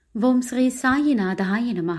ఓం శ్రీ సాయినాథాయ నమ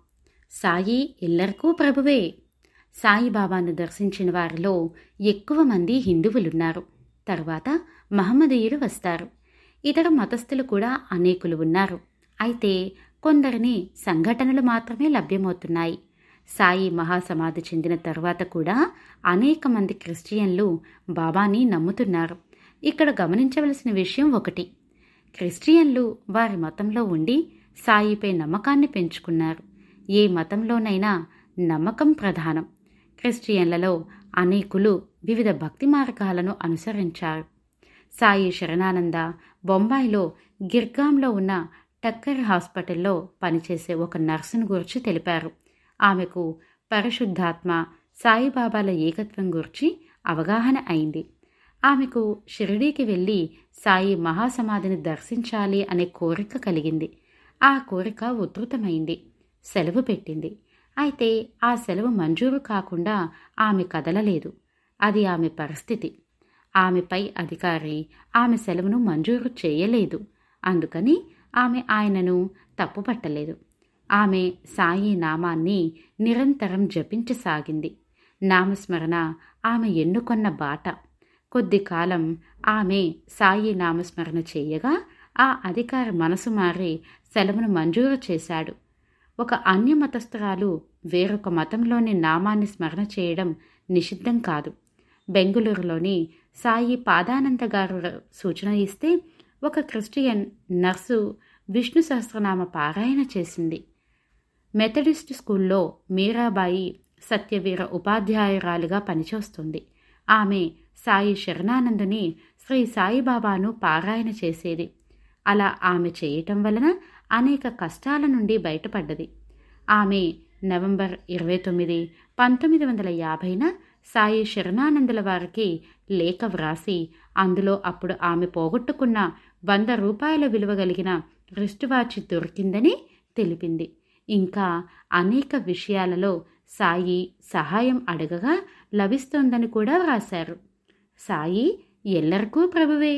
సాయి ఎల్లరికూ ప్రభువే సాయిబాబాను దర్శించిన వారిలో ఎక్కువ మంది హిందువులున్నారు తర్వాత మహమ్మదీయులు వస్తారు ఇతర మతస్థులు కూడా అనేకులు ఉన్నారు అయితే కొందరిని సంఘటనలు మాత్రమే లభ్యమవుతున్నాయి సాయి మహాసమాధి చెందిన తర్వాత కూడా అనేక మంది క్రిస్టియన్లు బాబాని నమ్ముతున్నారు ఇక్కడ గమనించవలసిన విషయం ఒకటి క్రిస్టియన్లు వారి మతంలో ఉండి సాయిపై నమ్మకాన్ని పెంచుకున్నారు ఏ మతంలోనైనా నమ్మకం ప్రధానం క్రిస్టియన్లలో అనేకులు వివిధ భక్తి మార్గాలను అనుసరించారు సాయి శరణానంద బొంబాయిలో గిర్గాంలో ఉన్న టక్కర్ హాస్పిటల్లో పనిచేసే ఒక నర్సును గురించి తెలిపారు ఆమెకు పరిశుద్ధాత్మ సాయిబాబాల ఏకత్వం గురించి అవగాహన అయింది ఆమెకు షిరిడీకి వెళ్ళి సాయి మహాసమాధిని దర్శించాలి అనే కోరిక కలిగింది ఆ కోరిక ఉధృతమైంది సెలవు పెట్టింది అయితే ఆ సెలవు మంజూరు కాకుండా ఆమె కదలలేదు అది ఆమె పరిస్థితి ఆమెపై అధికారి ఆమె సెలవును మంజూరు చేయలేదు అందుకని ఆమె ఆయనను తప్పుపట్టలేదు ఆమె సాయి నామాన్ని నిరంతరం జపించసాగింది నామస్మరణ ఆమె ఎన్నుకొన్న బాట కొద్ది కాలం ఆమె సాయి నామస్మరణ చేయగా ఆ అధికారి మనసు మారి సెలవును మంజూరు చేశాడు ఒక అన్య మతస్థురాలు వేరొక మతంలోని నామాన్ని స్మరణ చేయడం నిషిద్ధం కాదు బెంగుళూరులోని సాయి పాదానంద గారు సూచన ఇస్తే ఒక క్రిస్టియన్ నర్సు విష్ణు సహస్రనామ పారాయణ చేసింది మెథడిస్ట్ స్కూల్లో మీరాబాయి సత్యవీర ఉపాధ్యాయురాలుగా పనిచేస్తుంది ఆమె సాయి శరణానందుని శ్రీ సాయిబాబాను పారాయణ చేసేది అలా ఆమె చేయటం వలన అనేక కష్టాల నుండి బయటపడ్డది ఆమె నవంబర్ ఇరవై తొమ్మిది పంతొమ్మిది వందల యాభైన సాయి శరణానందుల వారికి లేఖ వ్రాసి అందులో అప్పుడు ఆమె పోగొట్టుకున్న వంద రూపాయల విలువ కలిగిన రిస్ట్ వాచ్ దొరికిందని తెలిపింది ఇంకా అనేక విషయాలలో సాయి సహాయం అడగగా లభిస్తోందని కూడా వ్రాశారు సాయి ఎల్లరికూ ప్రభువే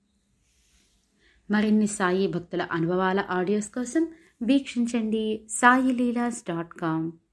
మరిన్ని సాయి భక్తుల అనుభవాల ఆడియోస్ కోసం వీక్షించండి సాయి లీలాస్ డాట్ కామ్